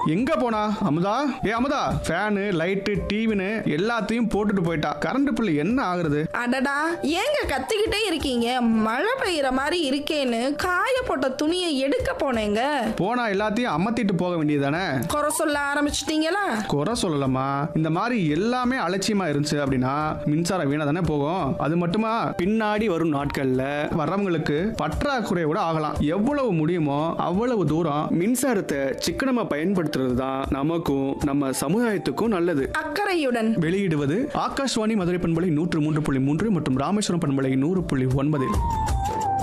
எங்க போனா அமுதா ஏ அமுதா ஃபேனு லைட்டு டிவின்னு எல்லாத்தையும் போட்டுட்டு போயிட்டா கரண்ட் பில் என்ன ஆகுறது அடடா ஏங்க கத்திக்கிட்டே இருக்கீங்க மழை பெய்யற மாதிரி இருக்கேன்னு காய போட்ட துணியை எடுக்க போனேங்க போனா எல்லாத்தையும் அமர்த்திட்டு போக வேண்டியதானே குறை சொல்ல ஆரம்பிச்சிட்டீங்களா குறை சொல்லலாமா இந்த மாதிரி எல்லாமே அலட்சியமா இருந்துச்சு அப்படின்னா மின்சாரம் வீணா தானே போகும் அது மட்டுமா பின்னாடி வரும் நாட்கள்ல வர்றவங்களுக்கு பற்றாக்குறை கூட ஆகலாம் எவ்வளவு முடியுமோ அவ்வளவு தூரம் மின்சாரத்தை சிக்கனமா பயன்படுத்துறது தான் நமக்கும் நம்ம சமுதாயத்துக்கும் நல்லது அக்கறையுடன் வெளியிடுவது ஆகாஷ்வாணி மதுரை பண்பலை நூற்று மூன்று புள்ளி மூன்று மற்றும் ராமேஸ்வரம் பண்பலை நூறு புள்ளி ஒன்பதில்